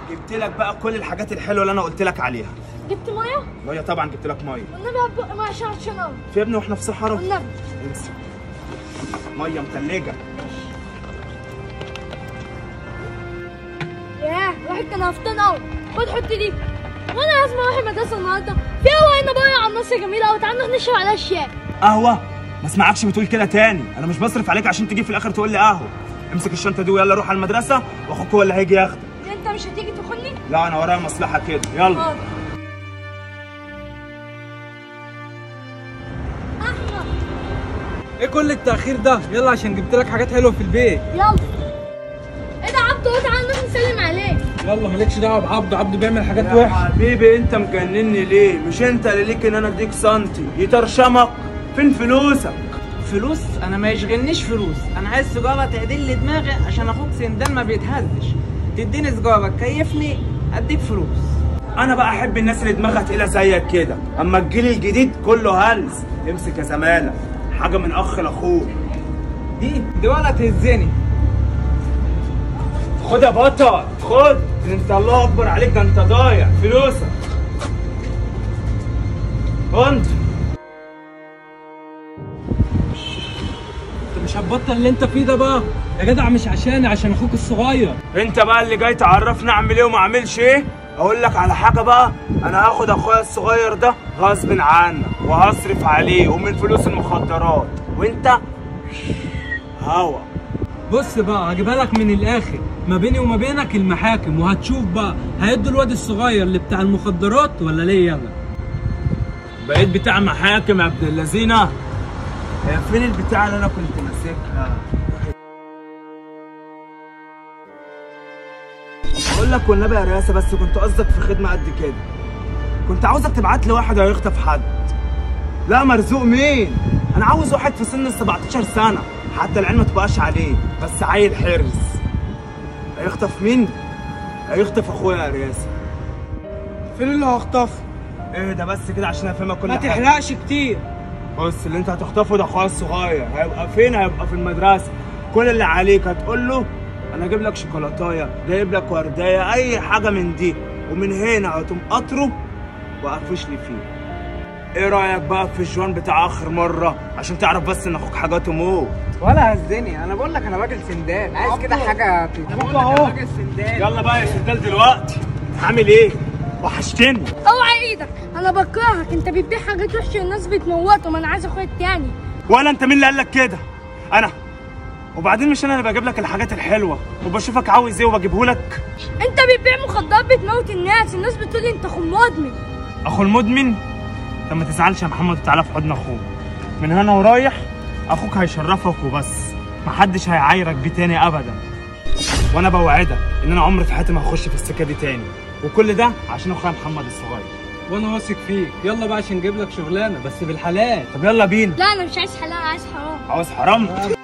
جبت لك بقى كل الحاجات الحلوه اللي انا قلت لك عليها جبت ميه ميه طبعا جبت لك ميه والنبي هتبق ميه عشان عشان قوي في يا ابني واحنا في صحراء والنبي امسك ميه متلجه ياه الواحد كان هفتان قوي خد حط دي وانا لازم اروح المدرسه النهارده في قهوه هنا بره على النص جميله قوي تعالى نروح نشرب عليها الشاي قهوه ما اسمعكش بتقول كده تاني انا مش بصرف عليك عشان تيجي في الاخر تقول لي قهوه امسك الشنطه دي ويلا روح على المدرسه واخوك هو اللي هيجي ياخدك ليه انت مش هتيجي تاخدني لا انا ورايا مصلحه كده يلا حاضر احمد ايه كل التأخير ده؟ يلا عشان جبت لك حاجات حلوة في البيت يلا ايه ده عبده اهو تعالى نروح نسلم عليه يلا مالكش دعوة بعبده عبده بيعمل حاجات يا وحشة حبيبي انت مجنني ليه مش انت اللي ليك ان انا اديك سنتي يترشمك فين فلوسك فلوس انا ما يشغلنيش فلوس انا عايز سيجاره تعدل لي دماغي عشان اخوك سندان ما بيتهزش تديني سيجاره تكيفني اديك فلوس انا بقى احب الناس اللي دماغها تقيله زيك كده اما الجيل الجديد كله هلس امسك يا زماله حاجه من اخ لاخوه دي دي ولا تهزني خد يا بطل خد انت الله اكبر عليك ده انت ضايع فلوسك انت انت مش هتبطل اللي انت فيه ده بقى يا جدع مش عشاني عشان اخوك الصغير انت بقى اللي جاي تعرفني اعمل ايه وما اعملش ايه اقول لك على حاجه بقى انا هاخد اخويا الصغير ده غصب عنك وهصرف عليه ومن فلوس المخدرات وانت هوا بص بقى هجيبها لك من الاخر ما بيني وما بينك المحاكم وهتشوف بقى هيدوا الواد الصغير اللي بتاع المخدرات ولا ليه انا بقيت بتاع محاكم يا ابن اللذينه هي فين البتاع اللي انا كنت ماسكها بقول لك والنبي يا رياسه بس كنت قصدك في خدمه قد كده كنت عاوزك تبعت لي واحد هيخطف حد لا مرزوق مين انا عاوز واحد في سن ال 17 سنه حتى العين ما تبقاش عليه بس عيل حرز هيخطف مين هيخطف اخويا يا رياسه فين اللي هخطفه ايه ده بس كده عشان افهمك كل ما حاجه تحرقش كتير بص اللي انت هتخطفه ده اخويا الصغير هيبقى فين هيبقى في المدرسه كل اللي عليك هتقول له انا اجيب لك شوكولاتايه جايب لك وردايه اي حاجه من دي ومن هنا هتقوم قطره وقفش لي فيه ايه رايك بقى في الجوان بتاع اخر مره عشان تعرف بس ان اخوك حاجاته موت ولا هزني انا بقول لك انا راجل سندان عايز كده حاجه ابوك اهو راجل سندان يلا بقى يا سندال دلوقتي عامل ايه وحشتني اوعى ايدك انا بكرهك انت بتبيع حاجات وحشه والناس بتموتهم انا عايز اخويا التاني ولا انت مين اللي قال لك كده انا وبعدين مش انا اللي بجيب لك الحاجات الحلوه وبشوفك عاوز ايه وبجيبه لك انت بتبيع مخدرات بتموت الناس الناس بتقول لي انت اخو مدمن اخو المدمن طب ما تزعلش يا محمد وتعالى في حضن اخوك من هنا ورايح اخوك هيشرفك وبس محدش هيعايرك بيه تاني ابدا وانا بوعدك ان انا عمري في حياتي ما هخش في السكه دي تاني وكل ده عشان اخويا محمد الصغير وانا واثق فيك يلا بقى عشان نجيب لك شغلانه بس بالحلال طب يلا بينا لا انا مش عايز حلال عايز حرام عاوز حرام